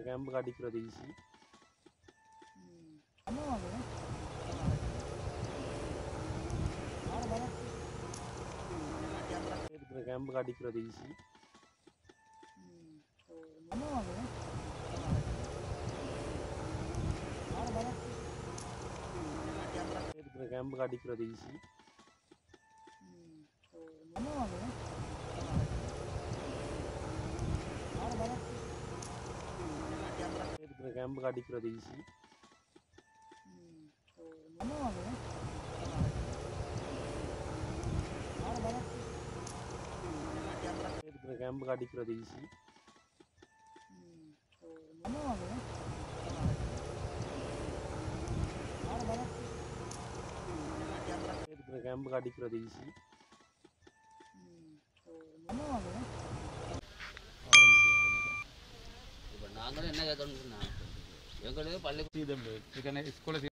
கேம்புக்கு அடிக்கிறது ஈஸி இருக்கிற கேம்புக்கு அடிக்கிறது ஈஸி இருக்கிற கேம்புக்கு அடிக்கிறது ஈஸி இருக்கிற கேம்புக்கு அடிக்கிறது ஈஸி இருக்கிற கேம்புக்கு அடிக்கிறது ஈஸி இருக்கிற கேம்புக்கு அடிக்கிறது ஈஸி இப்போ நாங்களும் என்ன கேட்கணும்னு சொன்னா எங்களுக்கு பள்ளி இதை ஸ்கூலில்